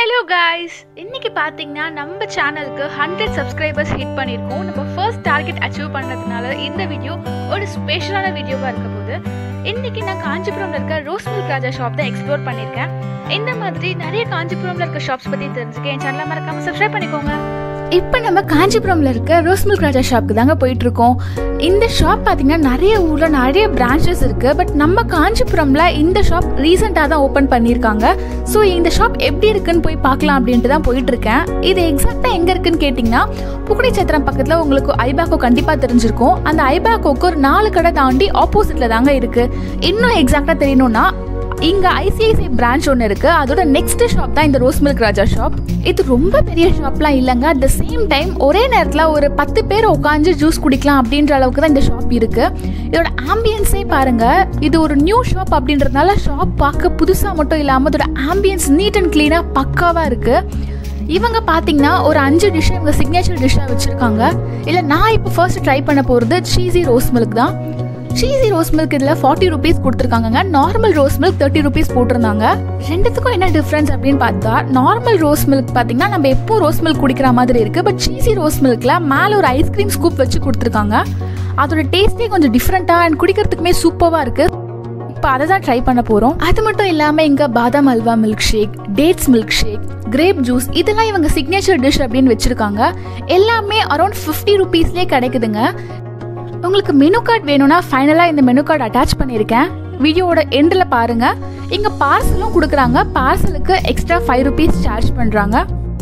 hello guys இன்னைக்கு பார்த்தீங்கன்னா நம்ம சேனலுக்கு ஹண்ட்ரட் சப்ஸ்கிரைபர்ஸ் ஹிட் பண்ணியிருக்கோம் நம்ம ஃபர்ஸ்ட் டார்கெட் அச்சீவ் பண்ணுறதுனால இந்த வீடியோ ஒரு ஸ்பெஷலான வீடியோவாக இருக்க போகுது இன்னைக்கு நான் காஞ்சிபுரம்ல இருக்க ரோஸ் மில்க் ராஜா ஷாப் தான் எக்ஸ்ப்ளோர் பண்ணியிருக்கேன் இந்த மாதிரி நிறைய காஞ்சிபுரம்ல இருக்க ஷாப்ஸ் பற்றி தெரிஞ்சுக்க என் சேனலை மறக்காம சப்ஸ்கிரைப் பண்ணிக்கோங்க இப்போ நம்ம காஞ்சிபுரம்ல இருக்க ரோஸ் மில்க் ராஜா ஷாப்க்கு தாங்க போயிட்டு இருக்கோம் இந்த ஷாப் பார்த்தீங்கன்னா நிறைய ஊர்ல நிறைய பிரான்ச்சஸ் இருக்கு பட் நம்ம காஞ்சிபுரம்ல இந்த ஷாப் ரீசெண்டாக தான் ஓப்பன் பண்ணியிருக்காங்க ஸோ இந்த ஷாப் எப்படி இருக்குன்னு போய் பார்க்கலாம் அப்படின்ட்டு தான் போயிட்டு இருக்கேன் இது எக்ஸாக்டாக எங்கே இருக்குன்னு கேட்டிங்கன்னா புக்குடி சத்திரம் பக்கத்தில் உங்களுக்கு ஐபாக்கோ கண்டிப்பாக தெரிஞ்சிருக்கும் அந்த ஐபாக்கோக்கு ஒரு நாலு கடை தாண்டி ஆப்போசிட்டில் தாங்க இருக்கு இன்னும் எக்ஸாக்டாக தெரியணும்னா இங்க ஐசிஐசிஐ பிரான்ச் ஒன்று இருக்கு அதோட நெக்ஸ்ட் ஷாப் தான் இந்த ரோஸ் மில்க் ராஜா ஷாப் இது ரொம்ப பெரிய ஷாப்லாம் இல்லைங்க அட் த சேம் டைம் ஒரே நேரத்தில் ஒரு பத்து பேர் உட்காந்து ஜூஸ் குடிக்கலாம் அப்படின்ற அளவுக்கு தான் இந்த ஷாப் இருக்கு இதோட ஆம்பியன்ஸே பாருங்க இது ஒரு நியூ ஷாப் அப்படின்றதுனால ஷாப் பார்க்க புதுசாக மட்டும் இல்லாமல் இதோட ஆம்பியன்ஸ் நீட் அண்ட் க்ளீனாக பக்காவாக இருக்கு இவங்க பார்த்தீங்கன்னா ஒரு அஞ்சு டிஷ் இவங்க சிக்னேச்சர் டிஷ்ஷாக வச்சுருக்காங்க இல்லை நான் இப்போ ஃபர்ஸ்ட் ட்ரை பண்ண போகிறது சீசி ரோஸ் மில்க் தான் சீசி ரோஸ் மில்க் இதில் ஃபார்ட்டி ருபீஸ் கொடுத்துருக்காங்க normal rose milk thirty rupees போட்டிருந்தாங்க ரெண்டுத்துக்கும் என்ன டிஃப்ரென்ஸ் அப்படின்னு பார்த்தா நார்மல் ரோஸ் மில்க் பார்த்தீங்கன்னா நம்ம எப்போ ரோஸ் மில்க் குடிக்கிற மாதிரி இருக்குது பட் சீசி ரோஸ் மில்கில் மேலே ஒரு ஐஸ்கிரீம் ஸ்கூப் வச்சு கொடுத்துருக்காங்க அதோட டேஸ்ட்டே கொஞ்சம் டிஃப்ரெண்ட்டாக அண்ட் குடிக்கிறதுக்குமே சூப்பராக இருக்குது இப்போ அதை தான் ட்ரை பண்ண போகிறோம் அது மட்டும் இல்லாமல் இங்கே பாதாம் அல்வா milkshake dates milkshake grape juice இதெல்லாம் இவங்க சிக்னேச்சர் டிஷ் அப்படின்னு வச்சுருக்காங்க எல்லாமே அரௌண்ட் ஃபிஃப்டி ருபீஸ்லேயே கிடைக்குதுங்க உங்களுக்கு மெனு கார்டு வேணும்னா ஃபைனலாக இந்த மெனு கார்டு அட்டாச் பண்ணியிருக்கேன் வீடியோவோட எண்டில் பாருங்கள் இங்கே பார்சலும் கொடுக்குறாங்க பார்சலுக்கு எக்ஸ்ட்ரா ஃபைவ் ருபீஸ் சார்ஜ் பண்ணுறாங்க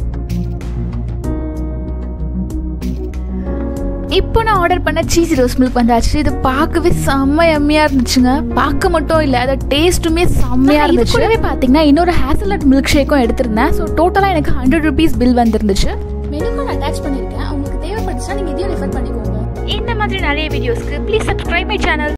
இப்போ நான் ஆர்டர் பண்ண சீஸ் ரோஸ் மில்க் வந்தாச்சு இது பார்க்கவே செம்ம எம்மையாக இருந்துச்சுங்க பார்க்க மட்டும் இல்லை அதோட டேஸ்ட்டுமே செம்மையாக இருந்துச்சு கூடவே பார்த்தீங்கன்னா இன்னொரு ஹேசலட் மில்க் ஷேக்கும் எடுத்திருந்தேன் ஸோ டோட்டலாக எனக்கு ஹண்ட்ரட் ருபீஸ் பில் வந்துருந்துச்சு மெனு கார்டு அட்டாச் பண்ணியிருக்கேன் உங்களுக்கு தேவைப்பட்டுச்சுன்னா நீங்கள் இதையும் ரெஃபர் பண்ணிக்கோங்க இந்த மாதிரி நிறைய வீடியோஸ்க்கு ப்ளீஸ் சப்ஸ்கிரைப் மை சேனல்